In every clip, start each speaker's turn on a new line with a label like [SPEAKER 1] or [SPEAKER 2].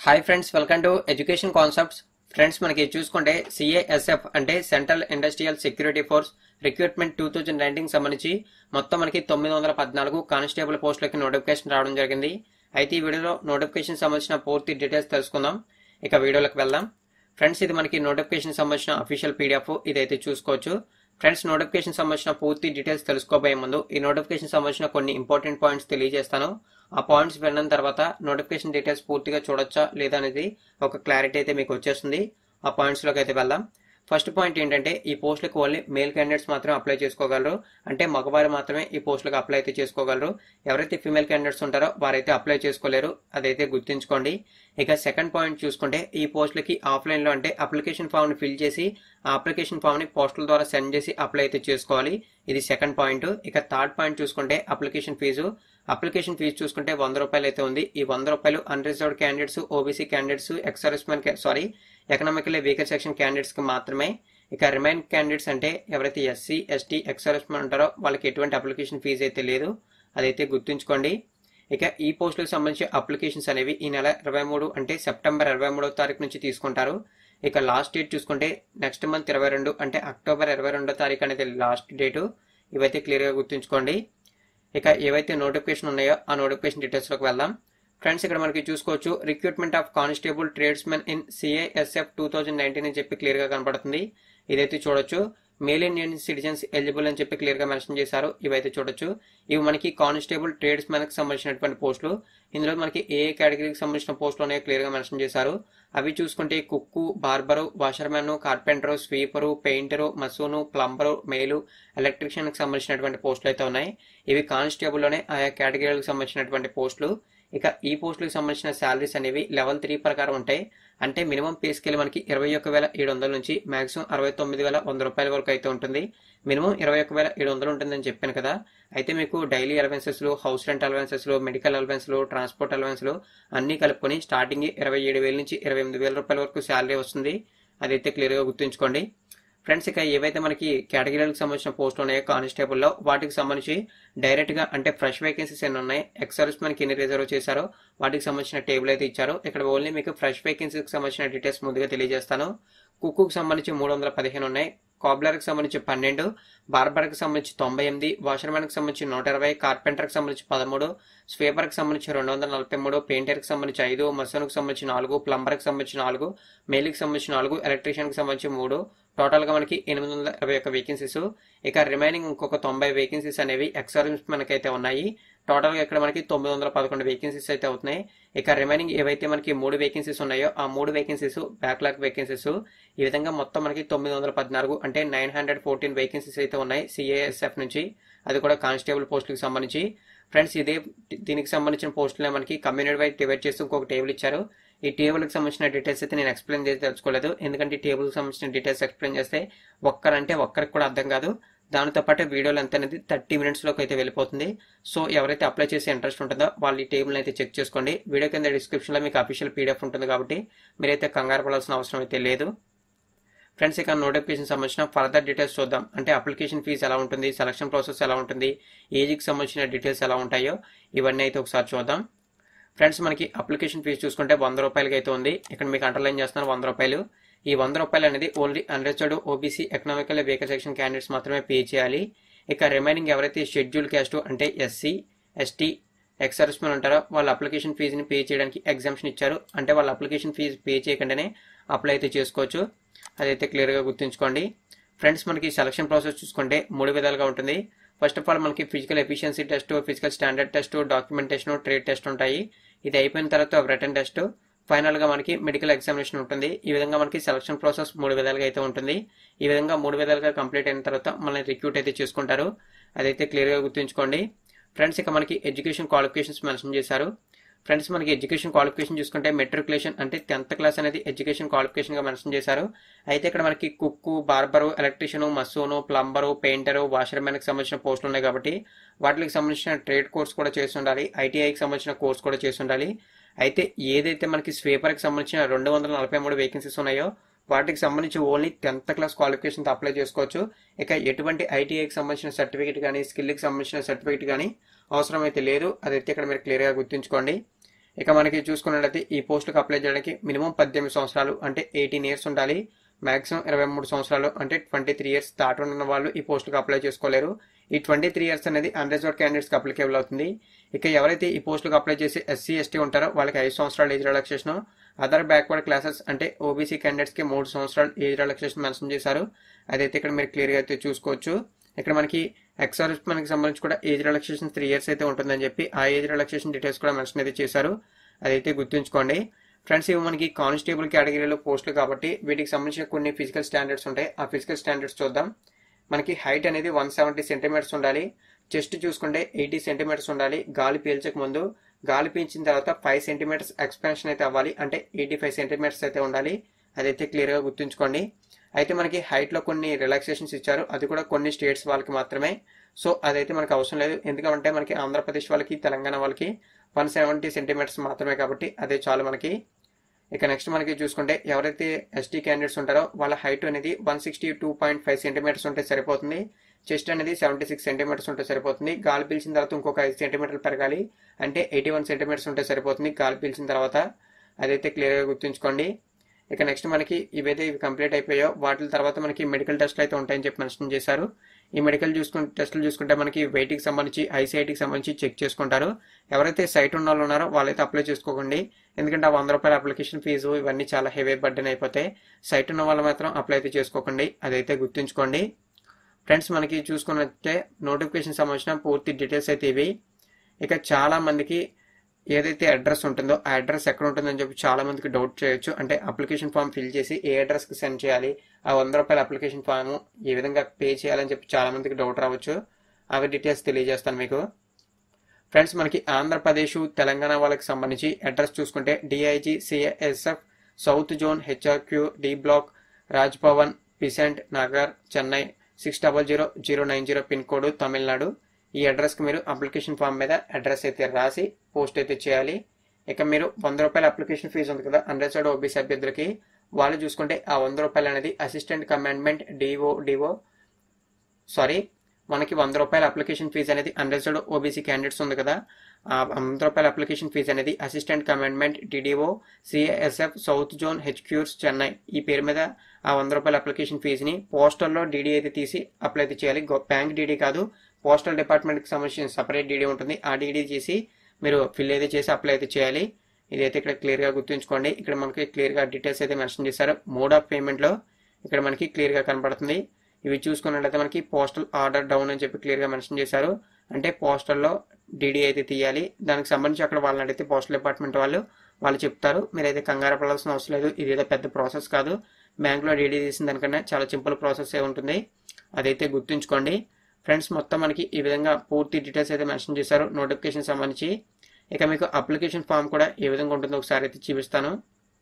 [SPEAKER 1] hi friends welcome to education concepts friends మనకి చూసుకుంటే CISF అంటే central industrial security force recruitment two thousand nineteen సంబంధించి మొత్తం మనకి తొమ్మిది వందల పద్నాలుగు కానిస్టేబుల్ పోస్టులకి నోటిఫికేషన్ రావడం జరిగింది అయితే ఈ వీడియోలో నోటిఫికేషన్ సంబంధించిన పూర్తి డీటెయిల్స్ తెలుసుకుందాం ఇక వీడియోలోకి వెళ్దాం ఫ్రెండ్స్ ఇది మనకి నోటిఫికేషన్ సంబంధించిన అఫీషియల్ పీడిఎఫ్ ఇదైతే చూసుకోవచ్చు ఫ్రెండ్స్ నోటిఫికేషన్ సంబంధించిన పూర్తి డీటెయిల్స్ తెలుసుకోబోయే ముందు ఈ నోటిఫికేషన్ సంబంధించిన కొన్ని ఇంపార్టెంట్ పాయింట్స్ తెలియజేస్తాను ఆ పాయింట్స్ విన్న తర్వాత నోటిఫికేషన్ డీటెయిల్స్ పూర్తిగా చూడొచ్చా లేదా అనేది ఒక క్లారిటీ అయితే మీకు వచ్చేస్తుంది ఆ పాయింట్స్లోకి అయితే వెళ్దాం ఫస్ట్ పాయింట్ ఏంటంటే ఈ పోస్టులకు ఓన్లీ మేల్ క్యాండిడేట్స్ మాత్రమే అప్లై చేసుకోగలరు అంటే మగవారు మాత్రమే ఈ పోస్టులకు అప్లై అయితే చేసుకోగలరు ఎవరైతే ఫీమేల్ క్యాండిడేట్స్ ఉంటారో వారైతే అప్లై చేసుకోలేరు అదైతే గుర్తుంచుకోండి ఇక సెకండ్ పాయింట్ చూసుకుంటే ఈ పోస్టులకి ఆఫ్లైన్లో అంటే అప్లికేషన్ ఫామ్ని ఫిల్ చేసి ఆ అప్లికేషన్ ఫామ్ని పోస్టుల ద్వారా సెండ్ చేసి అప్లై అయితే చేసుకోవాలి ఇది సెకండ్ పాయింట్ ఇక థర్డ్ పాయింట్ చూసుకుంటే అప్లికేషన్ ఫీజు అప్లికేషన్ ఫీజు చూసుకుంటే వంద రూపాయలు అయితే ఉంది ఈ వంద రూపాయలు unreserved candidates OBC candidates ex servicemen sorry economically weaker section candidates కి మాత్రమే ఇక రిమైన్ క్యాండిడేట్స్ అంటే ఎవరైతే ఎస్సీ ఎస్టీ ఎక్సర్విస్మెన్ ఉంటారో వాళ్ళకి ఎటువంటి అప్లికేషన్ ఫీజు అయితే లేదు అదైతే గుర్తుంచుకోండి ఇక ఈ పోస్టులకు సంబంధించి అప్లికేషన్స్ అనేవి ఈ నెల ఇరవై మూడు అంటే సెప్టెంబర్ ఇరవై మూడవ తారీఖు నుంచి తీసుకుంటారు ఇక లాస్ట్ డేట్ చూసుకుంటే నెక్స్ట్ మంత్ ఇరవై రెండు అంటే అక్టోబర్ ఇరవై రెండో తారీఖు అనేది లాస్ట్ డేటు ఇవైతే క్లియర్గా గుర్తుంచుకోండి ఇక ఏవైతే నోటిఫికేషన్ ఉన్నాయో ఆ నోటిఫికేషన్ డీటెయిల్స్లోకి వెళ్దాం ఫ్రెండ్స్ ఇక్కడ మనకి చూసుకోవచ్చు recruitment of constable tradesmen in CISF two thousand nineteen అని చెప్పి క్లియర్గా కనపడుతుంది ఇదైతే చూడొచ్చు మేల్ ఇండియన్ సిటిజన్స్ ఎలిజిబుల్ అని చెప్పి క్లియర్గా మెన్షన్ చేశారు ఇవైతే చూడొచ్చు ఇవి మనకి కానిస్టేబుల్ ట్రేడ్స్ కి సంబంధించినటువంటి పోస్టులు ఇందులో మనకి ఏ కేటగిరీకి సంబంధించిన పోస్టులు ఉన్నాయో క్లియర్గా మెన్షన్ చేశారు అవి చూసుకుంటే cook barber washermen carpenter sweeper painter mason plumber మేలు ఎలక్ట్రీషియన్కి సంబంధించినటువంటి పోస్టులు అయితే ఉన్నాయి ఇవి కానిస్టేబుల్లోనే ఆయా కేటగిరీలకు సంబంధించినటువంటి పోస్టులు ఇక ఈ పోస్టులకు సంబంధించిన శాలరీస్ అనేవి లెవెల్ త్రీ ప్రకారం ఉంటాయి అంటే మినిమం పే స్కేల్ మనకి ఇరవై ఒక్క వేల ఏడు వందల నుంచి మాక్సిమం అరవై తొమ్మిది వేల వంద రూపాయల వరకు అయితే ఉంటుంది మినిమం ఇరవై ఒక్క వేల ఏడు వందలు ఉంటుందని చెప్పాను కదా అయితే మీకు డైలీ అలవెన్సెస్లు హౌస్ రెంట్ అలవెన్సెస్లు మెడికల్ అలవెన్స్లు ట్రాన్స్పోర్ట్ అలవెన్స్లు అన్ని కలుపుకొని స్టార్టింగ్ ఇరవై ఏడు వేల నుంచి ఇరవై ఎనిమిది వేల రూపాయల వరకు శాలరీ వస్తుంది అదైతే క్లియర్గా గుర్తుంచుకోండి ఫ్రెండ్స్ ఇక ఏవైతే మనకి కేటగిరీలకు సంబంధించిన పోస్టులు ఉన్నాయో కానిస్టేబుల్లో వాటికి సంబంధించి డైరెక్ట్ గా అంటే ఫ్రెష్ వేకెన్సీస్ ఎన్ని ఉన్నాయి ఎక్సర్స్ మనకి ఎన్ని రిజర్వ్ చేశారో వాటికి సంబంధించిన టేబుల్ అయితే ఇచ్చారు ఇక్కడ ఓన్లీ మీకు ఫ్రెష్ వేకెన్సీకి సంబంధించిన డీటెయిల్స్ ముందుగా తెలియజేస్తాను కుక్కుకు సంబంధించి మూడు వందల పదిహేను ఉన్నాయి కాబ్లర్కి సంబంధించి పన్నెండు బార్బర్కి సంబంధించి తొంభై ఎనిమిది వాషర్మెన్కి సంబంధించి నూట ఇరవై కార్పెంటర్కి సంబంధించి పదమూడు స్వీపర్కి సంబంధించి రెండు వందల నలభై మూడు పెయింటర్కి సంబంధించి ఐదు మసోన్కి సంబంధించి నాలుగు ప్లంబర్కి సంబంధించి నాలుగు మెయిల్కి సంబంధించి నాలుగు ఎలక్ట్రీషియన్కి సంబంధించి మూడు టోటల్గా మనకి ఎనిమిది వందల ఇరవై ఒక్క వేకెన్సీస్ ఇక రిమైనింగ్ ఇంకొక తొంభై వేకెన్సీస్ అనేవి ఎక్సర్విస్ మనకైతే ఉన్నాయి టోటల్గా ఇక్కడ మనకి తొమ్మిది వందల పదకొండు వేకెన్సీస్ అయితే అవుతున్నాయి ఇక రిమైనింగ్ ఏవైతే మనకి మూడు వేకెన్సీస్ ఉన్నాయో ఆ మూడు వేకెన్సీస్ బ్యాక్లాగ్ వేకెన్సీస్ ఈ విధంగా మొత్తం మనకి తొమ్మిది వందల పద్నాలుగు అంటే నైన్ హండ్రెడ్ ఫోర్టీన్ వేకెన్సీస్ అయితే ఉన్నాయి సిఏఎస్ఎఫ్ నుంచి అది కూడా కానిస్టేబుల్ పోస్టులకు సంబంధించి ఫ్రెండ్స్ ఇదే దీనికి సంబంధించిన పోస్టులే మనకి కమ్యూనిటీ వైజ్ డివైడ్ చేసి ఇంకొక టేబుల్ ఇచ్చారు ఈ టేబుల్కి సంబంధించిన డీటెయిల్స్ అయితే నేను ఎక్స్ప్లెయిన్ చేసి తెలుసుకోలేదు ఎందుకంటే ఈ టేబుల్కి సంబంధించిన డీటెయిల్స్ ఎక్స్ప్లెయిన్ చేస్తే ఒక్కరంటే ఒక్కరికి కూడా అర్థం కాదు దానితో పాటు వీడియో లెంత్ అనేది థర్టీ మినిట్స్లోకి అయితే వెళ్ళిపోతుంది సో ఎవరైతే అప్లై చేసే ఇంట్రెస్ట్ ఉంటుందో వాళ్ళు ఈ టేబుల్ అయితే చెక్ చేసుకోండి వీడియో కింద డిస్క్రిప్షన్లో మీకు అఫీషియల్ పీడిఎఫ్ ఉంటుంది కాబట్టి మీరైతే కంగారు పడాల్సిన అవసరం అయితే లేదు ఫ్రెండ్స్ ఇక నోటిఫికేషన్ సంబంధించిన ఫర్దర్ డీటెయిల్స్ చూద్దాం అంటే అప్లికేషన్ ఫీజు ఎలా ఉంటుంది సెలక్షన్ ప్రాసెస్ ఎలా ఉంటుంది ఏజ్కి సంబంధించిన డీటెయిల్స్ ఎలా ఉంటాయో ఇవన్నీ అయితే ఒకసారి చూద్దాం ఫ్రెండ్స్ మనకి అప్లికేషన్ ఫీజు చూసుకుంటే వంద రూపాయలకి అయితే ఉంది ఇక్కడ మీకు అండర్లైన్ చేస్తున్నారు వంద రూపాయలు ఈ వంద రూపాయలు అనేది only unreserved OBC economical weaker section candidates మాత్రమే పే చేయాలి ఇక రిమైనింగ్ ఎవరైతే షెడ్యూల్ క్యాస్ట్ అంటే ఎస్సీ ఎస్టీ ఎక్స్ సర్వీస్మెన్ ఉంటారో వాళ్ళ అప్లికేషన్ ఫీజుని పే చేయడానికి ఎగ్జామ్షన్ ఇచ్చారు అంటే వాళ్ళ అప్లికేషన్ ఫీజు పే చేయకుండానే అప్లై అయితే చేసుకోవచ్చు అదైతే క్లియర్గా గుర్తుంచుకోండి ఫ్రెండ్స్ మనకి సెలక్షన్ ప్రాసెస్ చూసుకుంటే మూడు విధాలుగా ఉంటుంది ఫస్ట్ ఆఫ్ ఆల్ మనకి physical efficiency test physical standard test documentation trade test ఉంటాయి ఇది అయిపోయిన తర్వాత రిటర్న్ టెస్ట్ ఫైనల్ గా మనకి మెడికల్ ఎగ్జామినేషన్ ఉంటుంది ఈ విధంగా మనకి సెలక్షన్ ప్రాసెస్ మూడు విధాలుగా అయితే ఉంటుంది ఈ విధంగా మూడు విధాలుగా కంప్లీట్ అయిన తర్వాత మనల్ని రిక్రూట్ అయితే చేసుకుంటారు అదైతే క్లియర్ గా గుర్తుంచుకోండి ఫ్రెండ్స్ ఇక మనకి ఎడ్యుకేషన్ క్వాలిఫికేషన్స్ మెన్షన్ చేశారు ఫ్రెండ్స్ మనకి ఎడ్యుకేషన్ క్వాలిఫికేషన్ చూసుకుంటే మెట్రికులేషన్ అంటే టెన్త్ క్లాస్ అనేది ఎడ్యుకేషన్ క్వాలిఫికేషన్ గా మెన్షన్ చేశారు అయితే ఇక్కడ మనకి cook barber electrician mason plumber painter washermen కి సంబంధించిన పోస్టులు ఉన్నాయి కాబట్టి వాటికి సంబంధించిన ట్రేడ్ కోర్స్ కూడా చేసి ఉండాలి ఐటీఐకి సంబంధించిన కోర్స్ కూడా చేసి ఉండాలి అయితే ఏదైతే మనకి స్వీపర్కి సంబంధించిన రెండు వందల నలభై మూడు వేకెన్సీస్ ఉన్నాయో వాటికి సంబంధించి only tenth class qualification apply చేసుకోవచ్చు ఇక ఎటువంటి ఐటీఐకి సంబంధించిన సర్టిఫికేట్ కానీ స్కిల్కి సంబంధించిన సర్టిఫికేట్ కానీ అవసరం అయితే లేదు అదైతే ఇక్కడ మీరు క్లియర్గా గుర్తుంచుకోండి ఇక మనకి చూసుకున్నట్లయితే ఈ పోస్టులకు అప్లై చేయడానికి మినిమం పద్దెనిమిది సంవత్సరాలు అంటే ఎయిటీన్ ఇయర్స్ ఉండాలి మాక్సిమం ఇరవై మూడు సంవత్సరాలు అంటే ట్వంటీ త్రీ ఇయర్స్ దాటి ఉన్న వాళ్ళు ఈ పోస్టులకు అప్లై చేసుకోలేరు ఈ ట్వంటీ త్రీ ఇయర్స్ అనేది అన్రిజర్వ్ క్యాండిడేట్స్కి అప్లికేబుల్ అవుతుంది ఇక ఎవరైతే ఈ పోస్టులకు అప్లై చేసి ఎస్సీ ఎస్టీ ఉంటారో వాళ్ళకి ఐదు సంవత్సరాలు age relaxation other backward classes అంటే ఓబీసీ క్యాండిడేట్స్కి మూడు సంవత్సరాలు ఏజ్ రిలాక్సేషన్ మెన్షన్ చేశారు అదైతే ఇక్కడ మీరు క్లియర్గా అయితే చూసుకోవచ్చు ఇక్కడ మనకి ఎక్సర్స్ మనకి సంబంధించి కూడా ఏజ్ రిలాక్సేషన్ త్రీ ఇయర్స్ అయితే ఉంటుందని చెప్పి ఆ ఏజ్ రిలాక్సేషన్ డీటెయిల్స్ కూడా మెన్షన్ అయితే చేశారు అదైతే గుర్తుంచుకోండి ఫ్రెండ్స్ ఇవి మనకి కానిస్టేబుల్ కేటగిరీలో పోస్టులు కాబట్టి వీటికి సంబంధించిన కొన్ని ఫిజికల్ స్టాండర్డ్స్ ఉంటాయి ఆ ఫిజికల్ స్టాండర్డ్స్ చూద్దాం మనకి హైట్ అనేది వన్ సెవెంటీ సెంటీమీటర్స్ ఉండాలి చెస్ట్ చూసుకుంటే ఎయిటీ సెంటీమీటర్స్ ఉండాలి గాలి పీల్చక ముందు గాలి పీల్చిన తర్వాత ఫైవ్ సెంటీమీటర్స్ ఎక్స్పాన్షన్ అయితే అవ్వాలి అంటే ఎయిటీ ఫైవ్ సెంటీమీటర్స్ అయితే ఉండాలి అదైతే క్లియర్గా గుర్తుంచుకోండి అయితే మనకి హైట్లో కొన్ని రిలాక్సేషన్స్ ఇచ్చారు అది కూడా కొన్ని స్టేట్స్ వాళ్ళకి మాత్రమే సో అదైతే మనకు అవసరం లేదు ఎందుకంటే మనకి ఆంధ్రప్రదేశ్ వాళ్ళకి తెలంగాణ వాళ్ళకి వన్ సెవెంటీ సెంటీమీటర్స్ మాత్రమే కాబట్టి అదే చాలు మనకి ఇక నెక్స్ట్ మనకి చూసుకుంటే ఎవరైతే ఎస్టీ క్యాండిడేట్స్ ఉంటారో వాళ్ళ హైట్ అనేది one sixty two point five centimetres ఉంటే సరిపోతుంది చెస్ట్ అనేది సెవెంటీ సిక్స్ సెంటీమీటర్స్ ఉంటే సరిపోతుంది గాలి పీల్చిన తర్వాత ఇంకొక ఐదు సెంటీమీటర్లు పెరగాలి అంటే ఎయిటీ వన్ సెంటీమీటర్స్ ఉంటే సరిపోతుంది గాలి పీల్చిన తర్వాత అదైతే క్లియర్గా గుర్తుంచుకోండి ఇక నెక్స్ట్ మనకి ఇవైతే ఇవి కంప్లీట్ అయిపోయాయో వాటి తర్వాత మనకి మెడికల్ టెస్ట్లు అయితే ఉంటాయని చెప్పి మెన్షన్ చేశారు ఈ మెడికల్ చూసుకుంటే టెస్టులు చూసుకుంటే మనకి వెయిట్కి సంబంధించి ఐసీఐటీకి సంబంధించి చెక్ చేసుకుంటారు ఎవరైతే సైట్ ఉన్న వాళ్ళు ఉన్నారో వాళ్ళైతే అప్లై చేసుకోకండి ఎందుకంటే ఆ వంద రూపాయల అప్లికేషన్ ఫీజు ఇవన్నీ చాలా హెవీ బర్డెన్ అయిపోతాయి సైట్ ఉన్న వాళ్ళు మాత్రం అప్లై అయితే చేసుకోకండి అదైతే గుర్తుంచుకోండి ఫ్రెండ్స్ మనకి చూసుకున్నట్టే నోటిఫికేషన్ సంబంధించిన పూర్తి డీటెయిల్స్ అయితే ఇవి ఇక చాలా మందికి ఏదైతే అడ్రస్ ఉంటుందో ఆ అడ్రస్ ఎక్కడ ఉంటుందని చెప్పి చాలా మందికి డౌట్ చేయొచ్చు అంటే అప్లికేషన్ ఫామ్ ఫిల్ చేసి ఏ అడ్రస్కి సెండ్ చేయాలి ఆ వంద రూపాయల అప్లికేషన్ ఫామ్ ఏ విధంగా పే చేయాలని చెప్పి చాలా మందికి డౌట్ రావచ్చు అవి డీటెయిల్స్ తెలియజేస్తాను మీకు ఫ్రెండ్స్ మనకి ఆంధ్రప్రదేశ్ తెలంగాణ వాళ్ళకి సంబంధించి అడ్రస్ చూసుకుంటే DIG CISF south zone HRQ D block Raj Bhavan Besant Nagar Chennai six double zero zero nine zero pin code Tamil Nadu ఈ అడ్రస్కి మీరు అప్లికేషన్ ఫామ్ మీద అడ్రస్ అయితే రాసి పోస్ట్ అయితే చేయాలి ఇక మీరు వంద రూపాయల అప్లికేషన్ ఫీజు ఉంది కదా అన్రిజర్వ్డ్ ఓబీసీ అభ్యర్థులకి వాళ్ళు చూసుకుంటే ఆ వంద రూపాయలు అనేది assistant commandment DO DO sorry మనకి వంద రూపాయల అప్లికేషన్ ఫీజు అనేది అన్రిజర్వ్డ్ ఓబీసీ క్యాండిడేట్స్ ఉంది కదా ఆ వంద రూపాయల అప్లికేషన్ ఫీజు అనేది assistant commandment DDO CISF south zone HQRS Chennai ఈ పేరు మీద ఆ వంద రూపాయల అప్లికేషన్ ఫీజుని పోస్టల్లో డీడీ అయితే తీసి అప్లై అయితే చేయాలి బ్యాంక్ డీడీ కాదు పోస్టల్ డిపార్ట్మెంట్కి సంబంధించిన సపరేట్ డీడీ ఉంటుంది ఆ డీడీ చేసి మీరు ఫిల్ అయితే చేసి అప్లై అయితే చేయాలి ఇదైతే ఇక్కడ క్లియర్గా గుర్తుంచుకోండి ఇక్కడ మనకి క్లియర్గా డీటెయిల్స్ అయితే మెన్షన్ చేశారు మోడ్ ఆఫ్ పేమెంట్లో ఇక్కడ మనకి క్లియర్గా కనపడుతుంది ఇవి చూసుకున్నట్లయితే మనకి పోస్టల్ ఆర్డర్ డౌన్ అని చెప్పి క్లియర్గా మెన్షన్ చేశారు అంటే పోస్టల్లో డీడీ అయితే తీయాలి దానికి సంబంధించి అక్కడ వాళ్ళని అడిగితే పోస్టల్ డిపార్ట్మెంట్ వాళ్ళు వాళ్ళు చెప్తారు మీరైతే కంగారు పడాల్సిన అవసరం లేదు ఇది ఏదో పెద్ద ప్రాసెస్ కాదు బ్యాంక్లో డీడీ తీసిన దానికన్నా చాలా సింపుల్ ప్రాసెస్ ఏ ఉంటుంది అదైతే గుర్తుంచుకోండి ఫ్రెండ్స్ మొత్తం మనకి ఈ విధంగా పూర్తి డీటెయిల్స్ అయితే మెన్షన్ చేశారు నోటిఫికేషన్ సంబంధించి ఇక మీకు అప్లికేషన్ ఫామ్ కూడా ఏ విధంగా ఉంటుందో ఒకసారి అయితే చూపిస్తాను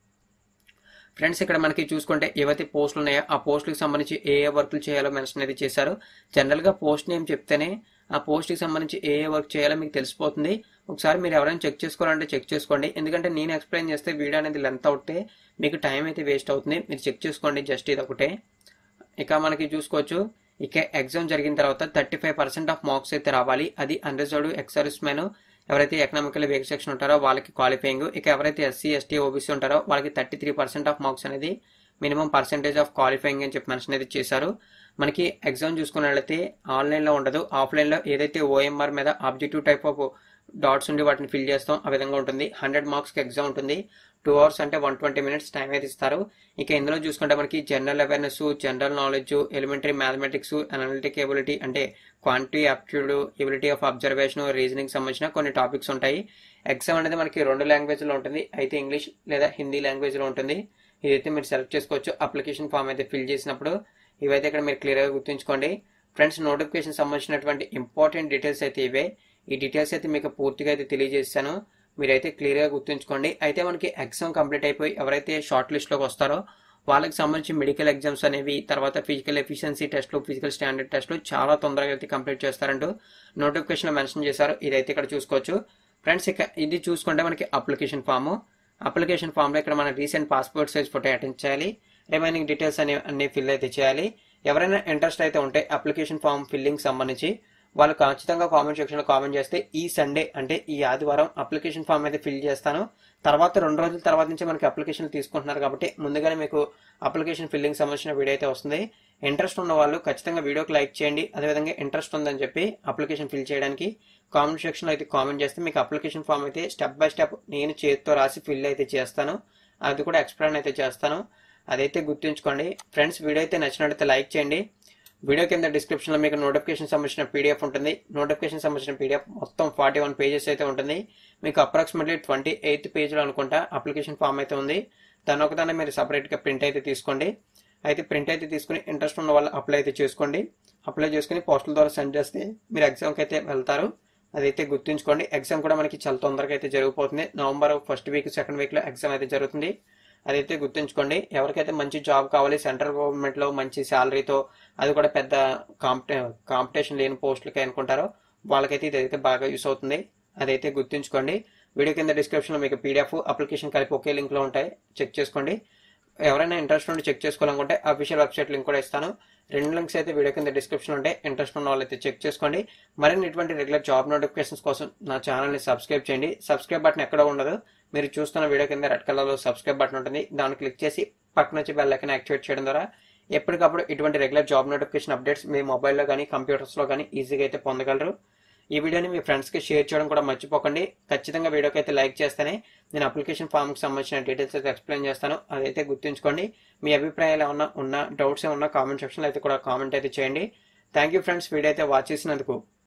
[SPEAKER 1] ఫ్రెండ్స్ ఇక్కడ మనకి చూసుకుంటే ఏవైతే పోస్టులు ఉన్నాయో ఆ పోస్టులకు సంబంధించి ఏ ఏ వర్క్లు చేయాలో మెన్షన్ అయితే చేశారు జనరల్గా పోస్ట్ నేమ్ చెప్తేనే ఆ పోస్ట్కి సంబంధించి ఏ ఏ వర్క్ చేయాలో మీకు తెలిసిపోతుంది ఒకసారి మీరు ఎవరైనా చెక్ చేసుకోవాలంటే చెక్ చేసుకోండి ఎందుకంటే నేను ఎక్స్ప్లెయిన్ చేస్తే వీడియో అనేది లెంత్ అవుతే మీకు టైం అయితే వేస్ట్ అవుతుంది మీరు చెక్ చేసుకోండి జస్ట్ ఇది ఒకటే ఇక మనకి చూసుకోవచ్చు ఇక ఎగ్జామ్ జరిగిన తర్వాత thirty five percent of marks అయితే రావాలి అది అన్రిజర్వ్డ్ ఎక్సర్విస్ మ్యాన్ ఎవరైతే ఎకనామికల్ వేక్ సెక్షన్ ఉంటారో వాళ్ళకి క్వాలిఫైయింగ్ ఇక ఎవరైతే ఎస్సీ ఎస్టీ ఓబీసీ ఉంటారో వాళ్ళకి thirty three percent of marks అనేది మినిమం పర్సెంటేజ్ ఆఫ్ క్వాలిఫైయింగ్ అని చెప్పి మెన్షన్ అయితే చేశారు మనకి ఎగ్జామ్ చూసుకున్నట్లయితే ఆన్లైన్లో ఉండదు ఆఫ్లైన్లో ఏదైతే ఓఎంఆర్ మీద ఆబ్జెక్టివ్ టైప్ ఆఫ్ డాట్స్ ఉండి వాటిని ఫిల్ చేస్తాం ఆ విధంగా ఉంటుంది హండ్రెడ్ మార్క్స్కి ఎగ్జామ్ ఉంటుంది టూ అవర్స్ అంటే వన్ ట్వంటీ మినిట్స్ టైం అయితే ఇస్తారు ఇక ఇందులో చూసుకుంటే మనకి general awareness general knowledge elementary mathematics analytic ability అంటే quantity aptitude ability of observation reasoning సంబంధించిన కొన్ని టాపిక్స్ ఉంటాయి ఎగ్జామ్ అనేది మనకి రెండు లాంగ్వేజ్లో ఉంటుంది అయితే ఇంగ్లీష్ లేదా హిందీ లాంగ్వేజ్లో ఉంటుంది ఇదైతే మీరు సెలెక్ట్ చేసుకోవచ్చు అప్లికేషన్ ఫామ్ అయితే ఫిల్ చేసినప్పుడు ఇవైతే ఇక్కడ మీరు క్లియర్గా గుర్తుంచుకోండి ఫ్రెండ్స్ నోటిఫికేషన్ సంబంధించినటువంటి ఇంపార్టెంట్ డీటెయిల్స్ అయితే ఇవే ఈ డీటెయిల్స్ అయితే మీకు పూర్తిగా అయితే తెలియజేస్తాను మీరైతే క్లియర్గా గుర్తుంచుకోండి అయితే మనకి ఎగ్జామ్ కంప్లీట్ అయిపోయి ఎవరైతే షార్ట్ లిస్ట్లోకి వస్తారో వాళ్ళకి సంబంధించి మెడికల్ ఎగ్జామ్స్ అనేవి తర్వాత ఫిజికల్ ఎఫిషియన్సీ టెస్ట్లు ఫిజికల్ స్టాండర్డ్ టెస్ట్లు చాలా తొందరగా అయితే కంప్లీట్ చేస్తారంటూ నోటిఫికేషన్లో మెన్షన్ చేశారు ఇదైతే ఇక్కడ చూసుకోవచ్చు ఫ్రెండ్స్ ఇక ఇది చూసుకుంటే మనకి అప్లికేషన్ ఫామ్ అప్లికేషన్ ఫామ్లో ఇక్కడ మన recent passport size photo attend చేయాలి రిమైనింగ్ డీటెయిల్స్ అనే అన్ని ఫిల్ అయితే చేయాలి ఎవరైనా ఇంట్రెస్ట్ అయితే ఉంటే అప్లికేషన్ ఫామ్ ఫిల్లింగ్ సంబంధించి వాళ్ళు ఖచ్చితంగా కామెంట్ సెక్షన్లో కామెంట్ చేస్తే ఈ సండే అంటే ఈ ఆదివారం అప్లికేషన్ ఫామ్ అయితే ఫిల్ చేస్తాను తర్వాత రెండు రోజుల తర్వాత నుంచి మనకి అప్లికేషన్ తీసుకుంటున్నారు కాబట్టి ముందుగానే మీకు అప్లికేషన్ ఫిల్లింగ్ సంబంధించిన వీడియో అయితే వస్తుంది ఇంట్రెస్ట్ ఉన్న వాళ్ళు ఖచ్చితంగా వీడియోకి లైక్ చేయండి అదేవిధంగా ఇంట్రెస్ట్ ఉందని చెప్పి అప్లికేషన్ ఫిల్ చేయడానికి కామెంట్ సెక్షన్లో అయితే కామెంట్ చేస్తే మీకు అప్లికేషన్ ఫామ్ అయితే స్టెప్ బై స్టెప్ నేను చేతితో రాసి ఫిల్ అయితే చేస్తాను అది కూడా ఎక్స్ప్లెయిన్ అయితే చేస్తాను అదైతే గుర్తుంచుకోండి ఫ్రెండ్స్ వీడియో అయితే నచ్చినట్లయితే లైక్ చేయండి వీడియో కింద డిస్క్రిప్షన్లో మీకు నోటిఫికేషన్ సంబంధించిన పీడిఎఫ్ ఉంటుంది నోటిఫికేషన్ సంబంధించిన పీడిఎఫ్ మొత్తం ఫార్టీ వన్ పేజెస్ అయితే ఉంటుంది మీకు అప్రాక్సిమేట్లీ ట్వంటీ ఎయిత్ పేజ్లో అనుకుంటా అప్లికేషన్ ఫామ్ అయితే ఉంది దాని ఒకదాన్ని మీరు సపరేట్గా ప్రింట్ అయితే తీసుకోండి అయితే ప్రింట్ అయితే తీసుకుని ఇంట్రెస్ట్ ఉన్న వాళ్ళు అప్లై అయితే చేసుకోండి అప్లై చేసుకుని పోస్టల్ ద్వారా సెండ్ చేస్తే మీరు ఎగ్జామ్కి అయితే వెళ్తారు అదైతే గుర్తుంచుకోండి ఎగ్జామ్ కూడా మనకి చాలా తొందరగా అయితే జరిగిపోతుంది నవంబర్ ఫస్ట్ వీక్ సెకండ్ వీక్లో ఎగ్జామ్ అయితే జరుగుతుంది అదైతే గుర్తుంచుకోండి ఎవరికైతే మంచి జాబ్ కావాలి సెంట్రల్ గవర్నమెంట్లో మంచి శాలరీతో అది కూడా పెద్ద కాంపిటే కాంపిటీషన్ లేని పోస్టులకి అనుకుంటారో వాళ్ళకైతే ఇదైతే బాగా యూస్ అవుతుంది అదైతే గుర్తుంచుకోండి వీడియో కింద డిస్క్రిప్షన్లో మీకు పీడిఎఫ్ అప్లికేషన్ కలిపి ఒకే లింక్లో ఉంటాయి చెక్ చేసుకోండి ఎవరైనా ఇంట్రెస్ట్ ఉండి చెక్ చేసుకోవాలనుకుంటే అఫీషియల్ వెబ్సైట్ లింక్ కూడా ఇస్తాను రెండు లింక్స్ అయితే వీడియో కింద డిస్క్రిప్షన్ ఉంటాయి ఇంట్రెస్ట్ ఉన్న వాళ్ళైతే చెక్ చేసుకోండి మరిన్ని ఇటువంటి రెగ్యులర్ జాబ్ నోటిఫికేషన్స్ కోసం నా ఛానల్ని సబ్స్క్రైబ్ చేయండి సబ్స్క్రైబ్ బటన్ ఎక్కడ ఉండదు మీరు చూస్తున్న వీడియో కింద రెడ్ కలర్లో సబ్స్క్రైబ్ బటన్ ఉంటుంది దాన్ని క్లిక్ చేసి పక్కన వచ్చి బెల్ ఐకన్ యాక్టివేట్ చేయడం ద్వారా ఎప్పటికప్పుడు ఇటువంటి రెగ్యులర్ జాబ్ నోటిఫికేషన్ అప్డేట్స్ మీ మొబైల్లో కానీ కంప్యూటర్స్లో కానీ ఈజీగా అయితే పొందగలరు ఈ వీడియోని మీ ఫ్రెండ్స్కి షేర్ చేయడం కూడా మర్చిపోకండి ఖచ్చితంగా వీడియోకి అయితే లైక్ చేస్తేనే నేను అప్లికేషన్ ఫామ్కి సంబంధించిన డీటెయిల్స్ అయితే ఎక్స్ప్లెయిన్ చేస్తాను అదైతే గుర్తుంచుకోండి మీ అభిప్రాయాలు ఏమన్నా ఉన్నా డౌట్స్ ఏమన్నా కామెంట్ సెక్షన్లో అయితే కూడా కామెంట్ అయితే చేయండి థ్యాంక్ యూ ఫ్రెండ్స్ వీడియో అయితే వాచ్ చేసినందుకు